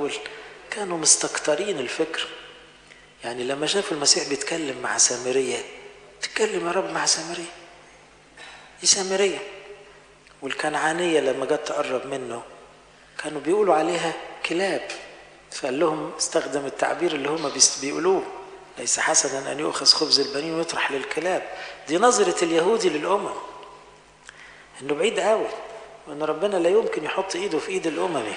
دول كانوا مستكترين الفكر يعني لما شافوا المسيح بيتكلم مع سامرية تتكلم يا رب مع سامرية دي سامرية والكنعانية لما جت تقرب منه كانوا بيقولوا عليها كلاب فقال لهم استخدم التعبير اللي هم بيقولوه ليس حسنا أن يؤخذ خبز البنين ويطرح للكلاب دي نظرة اليهودي للأمم إنه بعيد قوي وإن ربنا لا يمكن يحط إيده في إيد الأممي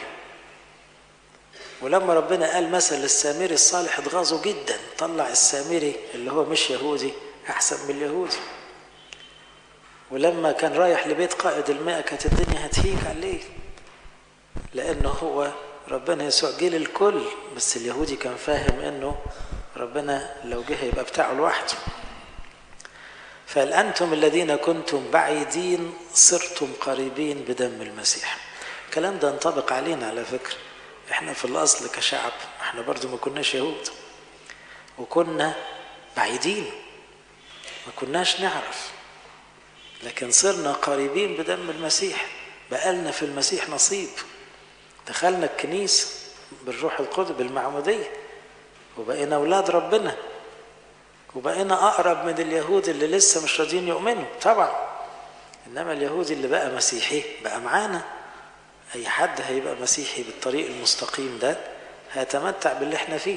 ولما ربنا قال مثل السامري الصالح اتغاظوا جدا طلع السامري اللي هو مش يهودي أحسن من اليهودي ولما كان رايح لبيت قائد الماء كانت الدنيا هتهيج عليه لأنه هو ربنا يسوع جه للكل بس اليهودي كان فاهم انه ربنا لو جه يبقى بتاعه لوحده فقال أنتم الذين كنتم بعيدين صرتم قريبين بدم المسيح الكلام ده ينطبق علينا على فكرة احنا في الأصل كشعب احنا برضو ما كناش يهود وكنا بعيدين ما كناش نعرف لكن صرنا قريبين بدم المسيح بقالنا في المسيح نصيب دخلنا الكنيسة بالروح القدس بالمعمودية وبقينا أولاد ربنا وبقينا أقرب من اليهود اللي لسه مش راضيين يؤمنوا طبعا إنما اليهودي اللي بقى مسيحي بقى معانا أي حد هيبقى مسيحي بالطريق المستقيم ده هيتمتع باللي احنا فيه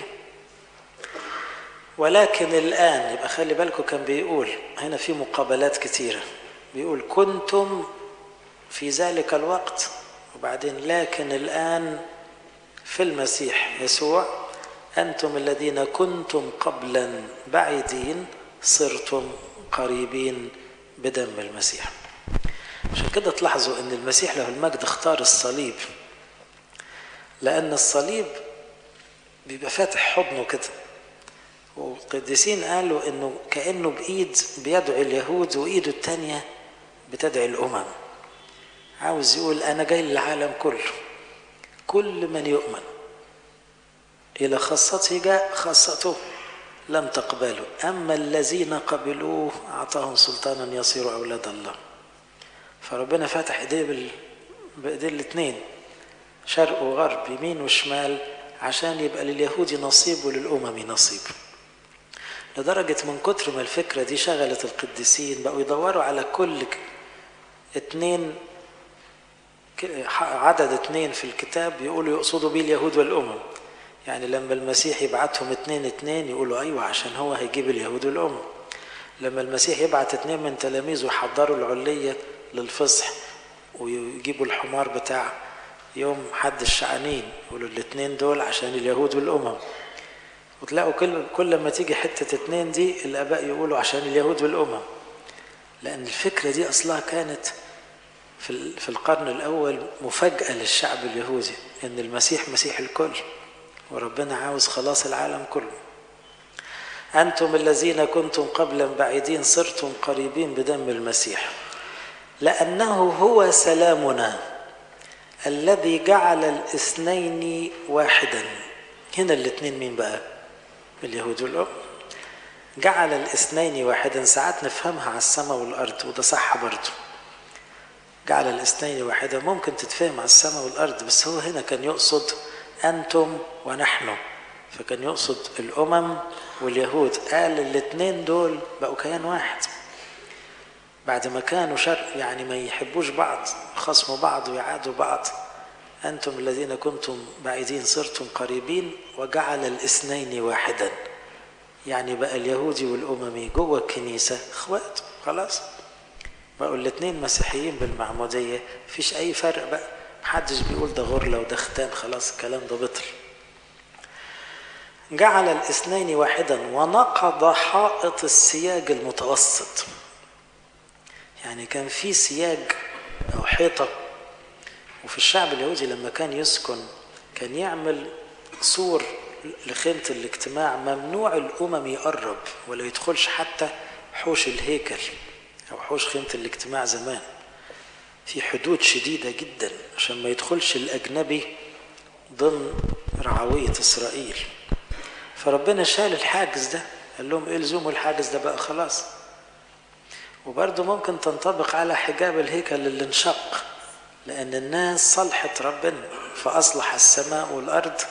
ولكن الآن يبقى خلي بالكم كان بيقول هنا في مقابلات كتيرة بيقول كنتم في ذلك الوقت وبعدين لكن الآن في المسيح يسوع أنتم الذين كنتم قبلا بعيدين صرتم قريبين بدم المسيح عشان كده تلاحظوا أن المسيح له المجد اختار الصليب لأن الصليب بيبقى فاتح حضنه كده والقديسين قالوا انه كانه بايد بيدعو اليهود وايده الثانيه بتدعي الامم عاوز يقول انا جاي للعالم كله كل من يؤمن الى خاصته جاء خاصته لم تقبلوا اما الذين قبلوه اعطاهم سلطانا يصيروا اولاد الله فربنا فتح ايديه بال... بايديه الاثنين شرق وغرب يمين وشمال عشان يبقى لليهودي نصيب وللامم نصيب لدرجة من كتر ما الفكرة دي شغلت القديسين بقوا يدوروا على كل اتنين عدد اتنين في الكتاب يقولوا يقصدوا بيه اليهود والأمم يعني لما المسيح يبعتهم اتنين اتنين يقولوا أيوة عشان هو هيجيب اليهود والأمم لما المسيح يبعت اتنين من تلاميذه يحضروا العلية للفصح ويجيبوا الحمار بتاع يوم حد الشعانين يقولوا الاتنين دول عشان اليهود والأمم وتلاقوا كل كل ما تيجي حتة اتنين دي الآباء يقولوا عشان اليهود والأمم لأن الفكرة دي أصلها كانت في في القرن الأول مفاجأة للشعب اليهودي إن المسيح مسيح الكل وربنا عاوز خلاص العالم كله أنتم الذين كنتم قبلا بعيدين صرتم قريبين بدم المسيح لأنه هو سلامنا الذي جعل الاثنين واحدا هنا الاثنين مين بقى اليهود والأم جعل الاثنين واحدا ساعات نفهمها على السماء والأرض وده صح برضه جعل الاثنين واحدا ممكن تتفهم على السماء والأرض بس هو هنا كان يقصد أنتم ونحن فكان يقصد الأمم واليهود قال الاثنين دول بقوا كيان واحد بعد ما كانوا شر يعني ما يحبوش بعض خصموا بعض ويعادوا بعض أنتم الذين كنتم بعيدين صرتم قريبين وجعل الاثنين واحدا يعني بقى اليهودي والأممي جوه الكنيسة اخوات خلاص بقوا الاثنين مسيحيين بالمعمودية مفيش أي فرق بقى محدش بيقول ده غرلة وده ختان خلاص الكلام ده بطل جعل الاثنين واحدا ونقض حائط السياج المتوسط يعني كان في سياج أو حيطة وفي الشعب اليهودي لما كان يسكن كان يعمل سور لخيمة الاجتماع ممنوع الأمم يقرب ولا يدخلش حتى حوش الهيكل أو حوش خيمة الاجتماع زمان في حدود شديدة جدا عشان ما يدخلش الأجنبي ضمن رعوية إسرائيل فربنا شال الحاجز ده قال لهم الزموا الحاجز ده بقى خلاص وبرضه ممكن تنطبق على حجاب الهيكل اللي انشق لأن الناس صلحت ربنا فأصلح السماء والأرض